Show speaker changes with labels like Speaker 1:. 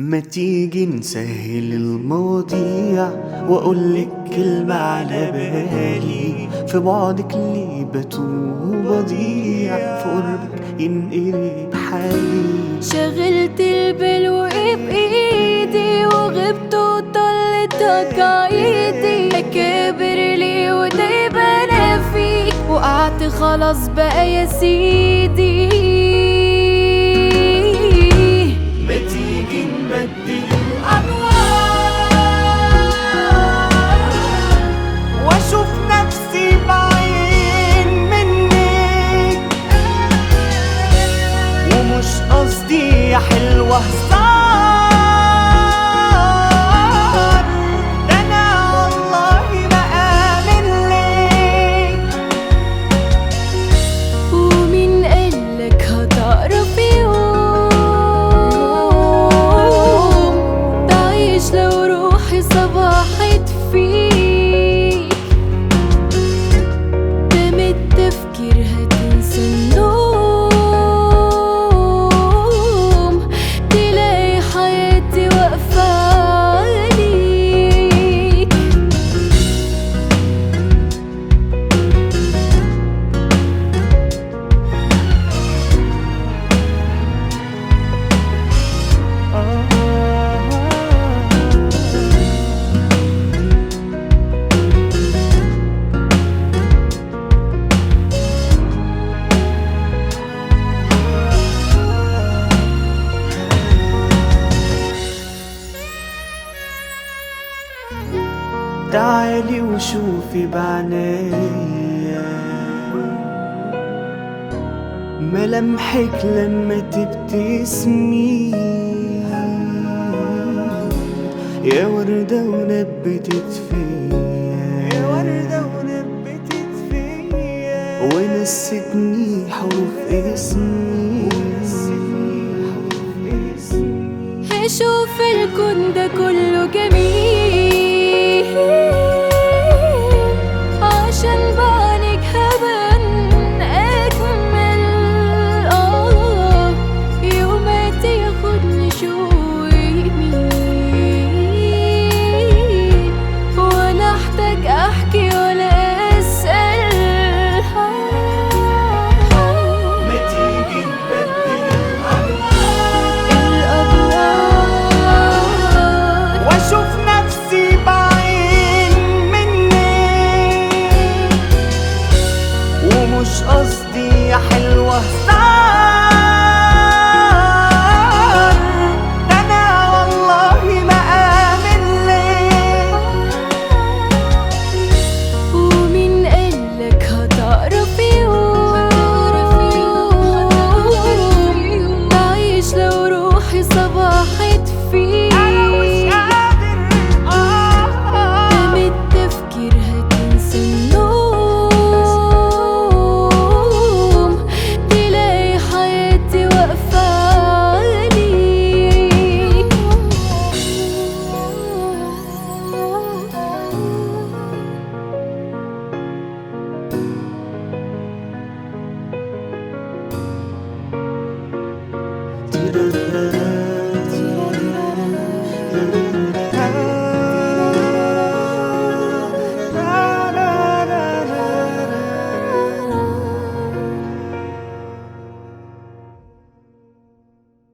Speaker 1: ما تيجي نسهل المواضيع واقولك كلمة على بالي في بعدك ليه بتوه وبضيع في قربك ينقلب حالي
Speaker 2: شغلت البال وقف ايدي وغبت وطلتك عيدي اكابر لي ودايب انا فيك وقعت خلاص بقى يا سيدي
Speaker 1: ما تيجي نبدل واشوف نفسي بعين منك ومش قصدي يا حلوة هزار ده انا والله ما آمن لك
Speaker 2: ومين قالك هتعرف يوم تعيش لو روحي صبحت فيك ده من التفكير هتنسى النوم تلاقي حياتي واقفة عليك
Speaker 1: تعالي وشوفي بعناية ملامحك لما تبتسمي يا وردة ونبتت فيا يا وردة ونبتت فيا ونستني حروف اسمي ونستني حروف اسمي
Speaker 2: هشوف الكون ده كله جميل عشان بعدك هبان أجمل آه يومات ياخدني شوق يمين ولا أحتاج أحكي ولا أسأل
Speaker 1: ما تيجي نبدل
Speaker 2: الأبواب
Speaker 1: واشوف نفسي بعين منك ومش قصدي يا حلوة هزار ده انا والله ما آمن لك
Speaker 2: ومين قالك هتعرف يوم تعيش لو روحي صبحت فيك ده من التفكير هتنسى النوم تلاقي حياتي واقفة عليك
Speaker 1: Da-da-da.